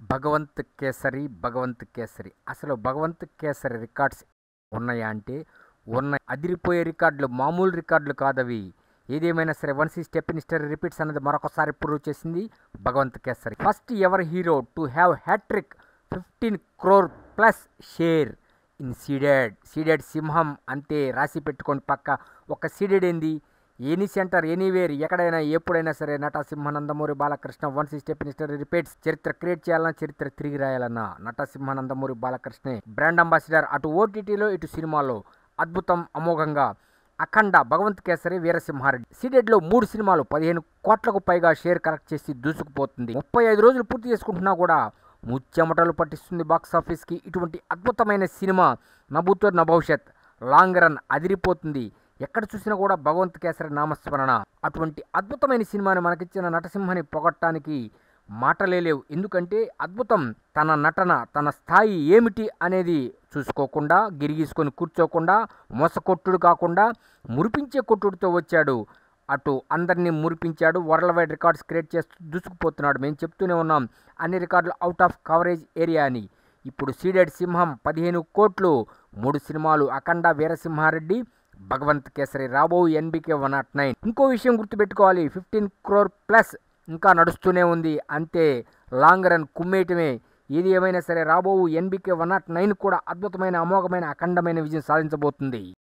భగవంత్ కేసరి భగవంత్ కేసరి అసలు భగవంత్ కేసరి రికార్డ్స్ ఉన్నాయా అంటే ఉన్నాయి అదిరిపోయే రికార్డులు మామూలు రికార్డులు కాదవి ఏదేమైనా సరే వన్స్ ఈ స్టెప్ ఇన్ హిస్టరీ రిపీట్స్ అనేది మరొకసారి ప్రూవ్ చేసింది Bhagavanth Kesari first ever hero to have hattrick fifteen crore plus share in Ceded Ceded సింహం అంతే రాసి పెట్టుకోండి పక్క ఒక సీడెడ్ ఏంది ఎనీ సెంటర్ ఎనీవేర్ ఎక్కడైనా ఎప్పుడైనా సరే నట సింహనందమూరి బాలకృష్ణ వన్స్ ఈ స్టెప్ మినిస్టర్ రిపీట్స్ చరిత్ర క్రియేట్ చేయాలన్నా చరిత్ర తిరిగి రాయాలన్నా నట సింహనందమూరి బాలకృష్ణే బ్రాండ్ అంబాసిడర్ అటు ఓటీటీలో ఇటు సినిమాలో అద్భుతం అమోఘంగా అఖండ భగవంత్ కేసరి వీరసింహారెడ్డి సీడెడ్లో మూడు సినిమాలు పదిహేను కోట్లకు పైగా షేర్ కలెక్ట్ చేసి దూసుకుపోతుంది ముప్పై ఐదు రోజులు పూర్తి చేసుకుంటున్నా కూడా ముచ్చెమటలు పట్టిస్తుంది బాక్స్ ఆఫీస్కి ఇటువంటి అద్భుతమైన సినిమా నభూతో నా భవిష్యత్ లాంగ్ రన్ అదిరిపోతుంది ఎక్కడ చూసినా కూడా భగవంత్ కేసరి నామస్మరణ అటువంటి అద్భుతమైన సినిమాని మనకిచ్చిన నటసింహని పొగట్టడానికి మాటలే లేవు ఎందుకంటే అద్భుతం తన నటన తన స్థాయి ఏమిటి అనేది చూసుకోకుండా గిరిగీసుకొని కూర్చోకుండా మోసకొట్టుడు కాకుండా మురిపించే కొట్టుడితో వచ్చాడు అటు అందరినీ మురిపించాడు వరల్డ్ వైడ్ రికార్డ్స్ క్రియేట్ చేస్తూ దూసుకుపోతున్నాడు మేము చెప్తూనే ఉన్నాం అన్ని రికార్డులు అవుట్ ఆఫ్ కవరేజ్ ఏరియా అని ఇప్పుడు సీడెడ్ సింహం పదిహేను కోట్లు మూడు సినిమాలు అఖండ వీరసింహారెడ్డి భగవంత్ కేసరి రాబో ఎన్బికే వన్ నాట్ నైన్ ఇంకో విషయం గుర్తుపెట్టుకోవాలి ఫిఫ్టీన్ క్రోర్ ప్లస్ ఇంకా నడుస్తూనే ఉంది అంతే లాంగ్ రన్ కుమ్మేయటమే ఏది ఏమైనా సరే రాబో ఎన్బికే వన్ నాట్ నైన్ కూడా అద్భుతమైన అమోఘమైన అఖండమైన విజయం సాధించబోతుంది